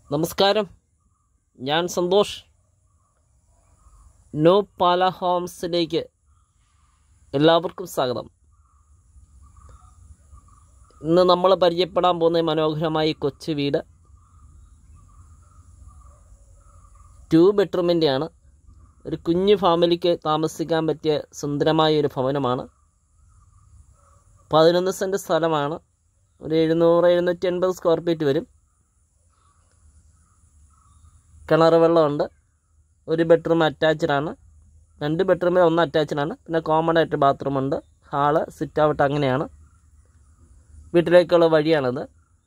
നമസ്കാരം ഞാൻ സന്തോഷ് നോ പാല ഹോംസിലേക്ക് എല്ലാവർക്കും സ്വാഗതം ഇന്ന് നമ്മൾ പരിചയപ്പെടാൻ പോകുന്ന ഈ മനോഹരമായ ഈ കൊച്ചു വീട് ടു ബെഡ്റൂമിൻ്റെയാണ് ഒരു കുഞ്ഞു ഫാമിലിക്ക് താമസിക്കാൻ പറ്റിയ സുന്ദരമായ ഒരു ഭവനമാണ് പതിനൊന്ന് സെൻറ്റ് സ്ഥലമാണ് ഒരു എഴുന്നൂറ് എഴുന്നൂറ്റി എൺപത് സ്ക്വയർ ഫീറ്റ് വരും കിണർ വെള്ളമുണ്ട് ഒരു ബെഡ്റൂം അറ്റാച്ച്ഡ് ആണ് രണ്ട് ബെഡ്റൂമിൽ ഒന്ന് അറ്റാച്ച്ഡ് ആണ് പിന്നെ കോമൺ ആയിട്ട് ബാത്റൂം ഉണ്ട് ഹാള് സിറ്റ് ഔട്ട് അങ്ങനെയാണ് വീട്ടിലേക്കുള്ള വഴിയാണത്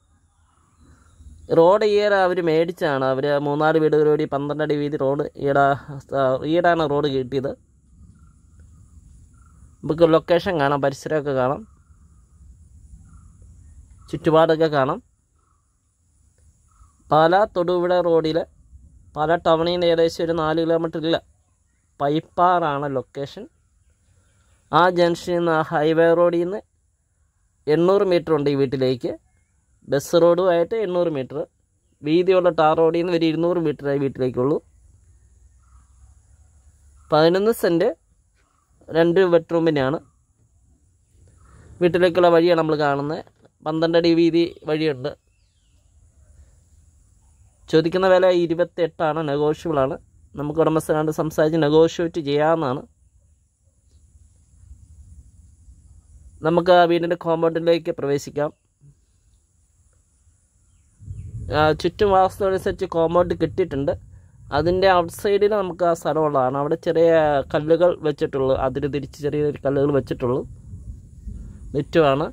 റോഡ് ഈയിടെ അവർ മേടിച്ചാണ് അവർ മൂന്നാല് വീടുകളോടി പന്ത്രണ്ട് അടി വീതി റോഡ് ഈയിടെ ഈയിടെയാണ് റോഡ് കിട്ടിയത് നമുക്ക് ലൊക്കേഷൻ കാണാം പരിസരമൊക്കെ കാണാം ചുറ്റുപാടൊക്കെ കാണാം പാല തൊടുപുഴ റോഡിൽ പാല ടൗണിൽ നിന്ന് ഏകദേശം ഒരു നാല് കിലോമീറ്റർ ഇല്ല പൈപ്പാറാണ് ലൊക്കേഷൻ ആ ജംഗ്ഷനിൽ നിന്ന് ആ ഹൈവേ റോഡിൽ നിന്ന് എണ്ണൂറ് മീറ്റർ ഉണ്ട് ഈ വീട്ടിലേക്ക് ബസ് റോഡുമായിട്ട് എണ്ണൂറ് മീറ്റർ വീതിയുള്ള ടാർ റോഡിൽ നിന്ന് ഒരു ഇരുന്നൂറ് മീറ്ററേ വീട്ടിലേക്കുള്ളൂ പതിനൊന്ന് സെൻറ്റ് രണ്ട് ബെഡ്റൂമിൻ്റെയാണ് വീട്ടിലേക്കുള്ള വഴിയാണ് നമ്മൾ കാണുന്നത് പന്ത്രണ്ട് അടി വീതി വഴിയുണ്ട് ചോദിക്കുന്ന വില ഇരുപത്തെട്ടാണ് നെഗോഷ്യബിളാണ് നമുക്ക് ഉടമസ്ഥനാണ്ട് സംസാരിച്ച് നെഗോഷിയേറ്റ് ചെയ്യാവുന്നതാണ് നമുക്ക് ആ വീടിൻ്റെ കോമ്പൗണ്ടിലേക്ക് പ്രവേശിക്കാം ആ, ചുറ്റും വാസ്തുവനുസരിച്ച് കോമ്പൗണ്ട് കിട്ടിയിട്ടുണ്ട് അതിൻ്റെ ഔട്ട് സൈഡിൽ നമുക്ക് ആ സ്ഥലമുള്ളതാണ് അവിടെ ചെറിയ കല്ലുകൾ വെച്ചിട്ടുള്ളൂ അതിന് തിരിച്ച് ചെറിയ കല്ലുകൾ വെച്ചിട്ടുള്ളൂ നെറ്റുമാണ്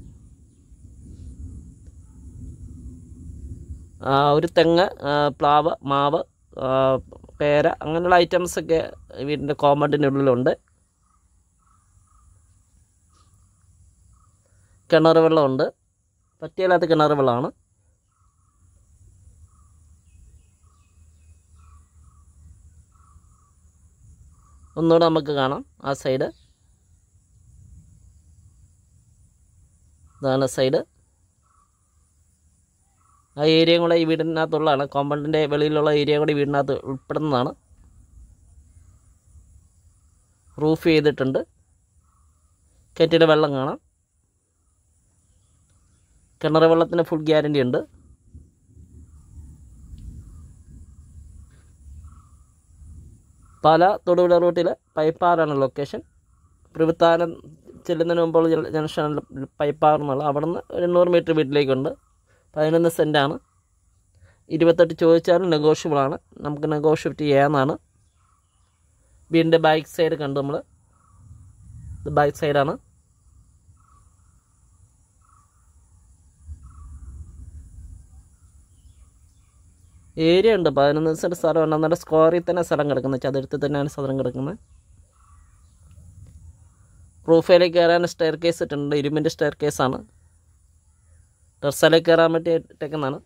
ആ, ഒരു തെങ്ങ് ആ, പ്ലാവ് മാവ് ആ, പേര അങ്ങനെയുള്ള ഐറ്റംസൊക്കെ വീടിൻ്റെ കോമ്പൗണ്ടിൻ്റെ ഉള്ളിലുണ്ട് കിണർ വെള്ളമുണ്ട് പറ്റിയല്ലാത്ത കിണർ വെള്ളമാണ് ഒന്നുകൂടെ നമുക്ക് കാണാം ആ സൈഡ് ഇതാണ് സൈഡ് ആ ഏരിയയും കൂടെ ഈ വീടിനകത്തുള്ളതാണ് കോമ്പൗണ്ടിൻ്റെ വെളിയിലുള്ള ഏരിയ കൂടി വീടിനകത്ത് ഉൾപ്പെടുന്നതാണ് റൂഫ് ചെയ്തിട്ടുണ്ട് കെറ്റിലെ വെള്ളം കാണാം കിണർ വെള്ളത്തിന് ഫുൾ ഗ്യാരണ്ടി ഉണ്ട് പാല തൊടുപുഴ റൂട്ടിൽ പൈപ്പാറാണ് ലൊക്കേഷൻ പ്രവിത്താനം ചെല്ലുന്നതിന് മുമ്പുള്ള ജല- ജംഗ്ഷനിൽ പൈപ്പാറ് എന്നുള്ള അവിടെ നിന്ന് ഒരു എണ്ണൂറ് മീറ്റർ വീട്ടിലേക്കുണ്ട് പതിനൊന്ന് സെൻറ്റാണ് ഇരുപത്തെട്ട് ചോദിച്ചാലും നെഗോഷ്യബിളാണ് നമുക്ക് നെഗോഷ്യബിറ്റ് ചെയ്യാവുന്നതാണ് വീടിൻ്റെ ബാക്ക് സൈഡ് കണ്ടു നമ്മൾ ഇത് ബാക്ക് സൈഡാണ് ഏരിയ ഉണ്ട് പതിനൊന്ന് സെൻറ്റ് സ്ഥലം ഉണ്ട് എന്നിട്ട് സ്ക്വയറിൽ തന്നെ സ്ഥലം കിടക്കുന്നത് ചതുരത്തിൽ തന്നെയാണ് സ്ഥലം കിടക്കുന്നത് റൂഫിലേക്ക് കയറാൻ സ്റ്റെയർ കേസ് ഇട്ടിട്ടുണ്ട് ഇരുമ്പിൻ്റെ സ്റ്റെയർ കേസാണ് ടെറസിലേക്ക് കയറാൻ വേണ്ടി ഇട്ടേക്കുന്നതാണ്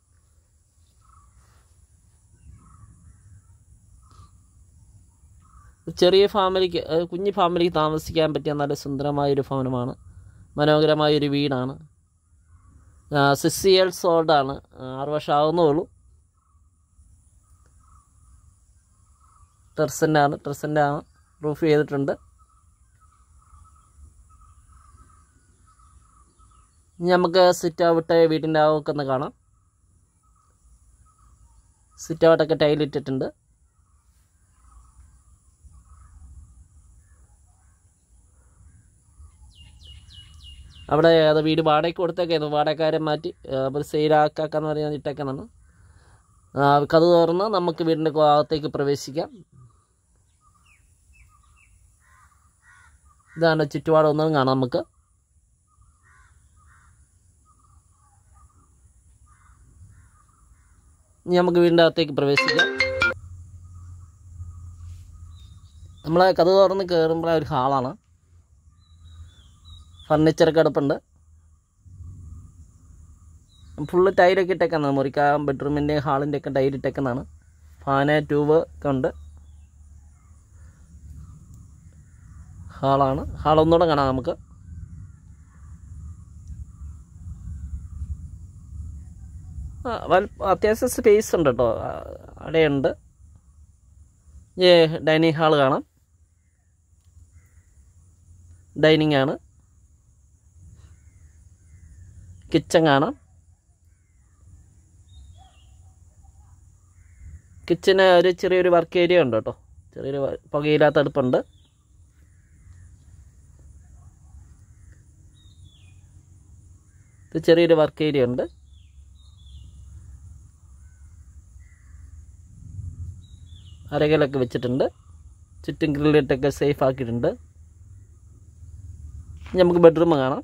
ചെറിയ ഫാമിലിക്ക് ഏഹ് കുഞ്ഞു ഫാമിലിക്ക് താമസിക്കാൻ പറ്റിയ നല്ല സുന്ദരമായൊരു ഭവനമാണ് മനോഹരമായൊരു വീടാണ് സിക്സ് ഇയേഴ്സ് ഓൾഡാണ് ആറ് വർഷം ആവുന്നേ ഉള്ളൂ ടെറസിൻ്റെ ആണ് ടെറസിൻ്റെ ആണ് റൂഫ് ചെയ്തിട്ടുണ്ട് ഇനി നമുക്ക് സിറ്റ് ഔട്ട് വീടിൻ്റെ ആവൊക്കെ ഒന്ന് കാണാം സിറ്റ് ഔട്ടൊക്കെ ടൈലിട്ടിട്ടുണ്ട് അവിടെ അത് വീട് വാടകയ്ക്ക് കൊടുത്തേക്കായിരുന്നു വാടകക്കാരെ മാറ്റി അവർ സെയിലാക്കാക്കാന്ന് പറയാൻ ഇട്ടേക്കുന്നതാണ് കഥ തുറന്ന് നമുക്ക് വീടിൻ്റെ ഭാഗത്തേക്ക് പ്രവേശിക്കാം ഇതാണ് ചുറ്റുപാട് ഒന്നും കാണാം നമുക്ക് ഇനി നമുക്ക് വീടിൻ്റെ അകത്തേക്ക് പ്രവേശിക്കാം നമ്മളെ കഥ തുറന്ന് കയറുമ്പോൾ ഒരു ഹാളാണ് ഫർണിച്ചറൊക്കെ അടുപ്പുണ്ട് ഫുള്ള് ടൈലൊക്കെ ഇട്ടേക്കുന്നതാണ് മുറിക്ക ബെഡ്റൂമിൻ്റെ ഹാളിൻ്റെ ഒക്കെ ടൈൽ ഇട്ടേക്കുന്നതാണ് ഫാന് ട്യൂബ് ഒക്കെ ഉണ്ട് ഹാളാണ് ഹാൾ ഒന്നുകൂടെ കാണാം നമുക്ക് ആ വൽ അത്യാവശ്യം സ്പേസ് ഉണ്ട് കേട്ടോ ആ, അവിടെയുണ്ട് ഏ ഡൈനിങ് ഹാൾ കാണാം ഡൈനിങ് ആണ് കിച്ചൺ കാണാം കിച്ചന് ഒരു ചെറിയൊരു വർക്ക് ഏരിയ ഉണ്ട് കേട്ടോ ചെറിയൊരു വ- പുകയില്ലാത്ത അടുപ്പുണ്ട് ഇത് ചെറിയൊരു വർക്ക് ഏരിയ ഉണ്ട് അരകലൊക്കെ വെച്ചിട്ടുണ്ട് ചുറ്റും ഗ്രില്ലിട്ടൊക്കെ സേഫ് ആക്കിയിട്ടുണ്ട് ഇനി നമുക്ക് ബെഡ്റൂം കാണാം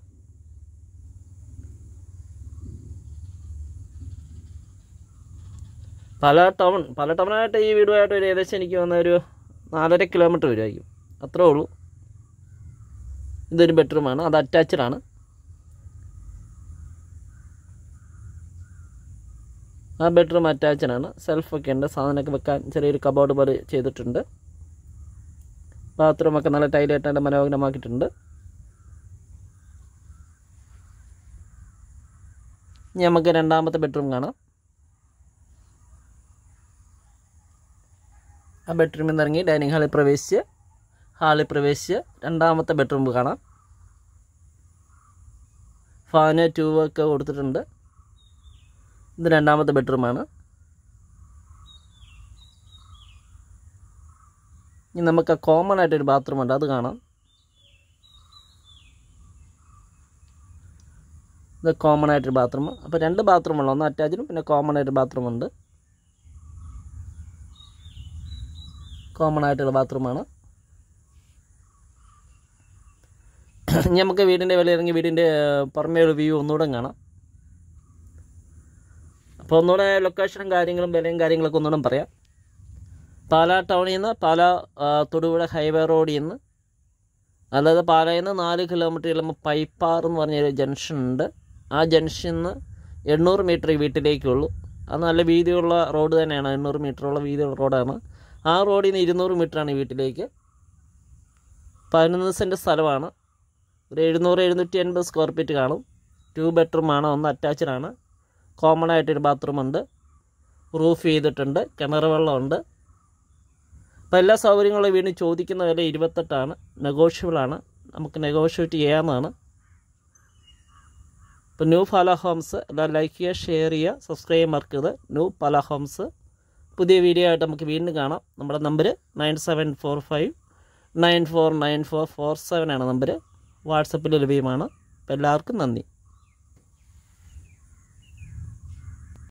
പല ടൗൺ പല ടൗണായിട്ട് ഈ വീടുമായിട്ട് ഒരു ഏകദേശം എനിക്ക് വന്ന ഒരു നാലര കിലോമീറ്റർ വരുമായിരിക്കും അത്രേ ഉള്ളൂ ഇതൊരു ബെഡ്റൂമാണ് അത് അറ്റാച്ച്ഡ് ആണ് ആ ബെഡ്റൂം അറ്റാച്ച്ഡ് ആണ് സെൽഫൊക്കെ ഉണ്ട് സാധനമൊക്കെ വെക്കാൻ ചെറിയൊരു കബോർഡ് പോലെ ചെയ്തിട്ടുണ്ട് ബാത്റൂമൊക്കെ നല്ല ടൈലായിട്ട് നല്ല മനോഹരമാക്കിയിട്ടുണ്ട് ഇനി നമുക്ക് രണ്ടാമത്തെ ബെഡ്റൂം കാണാം ആ ബെഡ്റൂമിൽ നിന്ന് ഇറങ്ങി ഡൈനിങ് ഹാളിൽ പ്രവേശിച്ച് ഹാളിൽ പ്രവേശിച്ച് രണ്ടാമത്തെ ബെഡ്റൂം കാണാം ഫാന് ട്യൂബ് ഒക്കെ കൊടുത്തിട്ടുണ്ട് ഇത് രണ്ടാമത്തെ ബെഡ്റൂമാണ് ഇനി നമുക്ക് കോമൺ ആയിട്ടൊരു ബാത്റൂം ഉണ്ട് അത് കാണാം ഇത് കോമൺ ആയിട്ടൊരു ബാത്റൂം അപ്പോൾ രണ്ട് ബാത്റൂമുള്ള ഒന്ന് അറ്റാച്ച്ഡും പിന്നെ കോമൺ ആയിട്ട് ബാത്റൂം ഉണ്ട് കോമൺ ആയിട്ടുള്ള ബാത്റൂമാണ് ഇനി നമുക്ക് വീടിൻ്റെ വെളിയിറങ്ങി വീടിൻ്റെ പുറമേ ഒരു വ്യൂ ഒന്നുകൂടെ കാണാം അപ്പോൾ ഒന്നുകൂടെ ലൊക്കേഷനും കാര്യങ്ങളും വിലയും കാര്യങ്ങളൊക്കെ ഒന്നുകൂടെ പറയാം പാലാ ടൗണിൽ നിന്ന് പാലാ ആ, തൊടുപുഴ ഹൈവേ റോഡിൽ നിന്ന് അതായത് പാലായിൽ നിന്ന് നാല് കിലോമീറ്റർ ചെല്ലുമ്പോൾ പൈപ്പാർ എന്ന് പറഞ്ഞൊരു ജംഗ്ഷൻ ഉണ്ട് ആ ജംഗ്ഷനിൽ നിന്ന് എണ്ണൂറ് മീറ്റർ ഈ വീട്ടിലേക്കുള്ളൂ അത് നല്ല വീതിയുള്ള റോഡ് തന്നെയാണ് എണ്ണൂറ് മീറ്ററുള്ള വീതിയുള്ള റോഡാണ് ആ റോഡിൽ നിന്ന് ഇരുന്നൂറ് മീറ്ററാണ് ഈ വീട്ടിലേക്ക് പതിനൊന്ന് സെൻറ്റ് സ്ഥലമാണ് ഒരു എഴുന്നൂറ് എഴുന്നൂറ്റി എൺപത് സ്ക്വയർ ഫീറ്റ് കാണും ടു ബെഡ്റൂമാണ് ഒന്ന് അറ്റാച്ച്ഡ് ആണ് കോമൺ ആയിട്ടൊരു ബാത്റൂം ഉണ്ട് റൂഫ് ചെയ്തിട്ടുണ്ട് കിണർ വെള്ളമുണ്ട് അപ്പോൾ എല്ലാ സൗകര്യങ്ങളും വീണ്ടും ചോദിക്കുന്ന വില ഇരുപത്തെട്ടാണ് നെഗോഷ്യബിളാണ് നമുക്ക് നെഗോഷിയേറ്റ് ചെയ്യാവുന്നതാണ് ഇപ്പോൾ ന്യൂ ഫാല ഹോംസ് എല്ലാം ലൈക്ക് ചെയ്യുക ഷെയർ ചെയ്യുക സബ്സ്ക്രൈബ് മറക്കരുത് ന്യൂ ഫാല ഹോംസ് പുതിയ വീഡിയോ ആയിട്ട് നമുക്ക് വീണ്ടും കാണാം നമ്മുടെ number nine seven four five nine four nine four four seven ആണ് നമ്പർ വാട്സപ്പിൽ ലഭ്യമാണ് അപ്പോൾ എല്ലാവർക്കും നന്ദി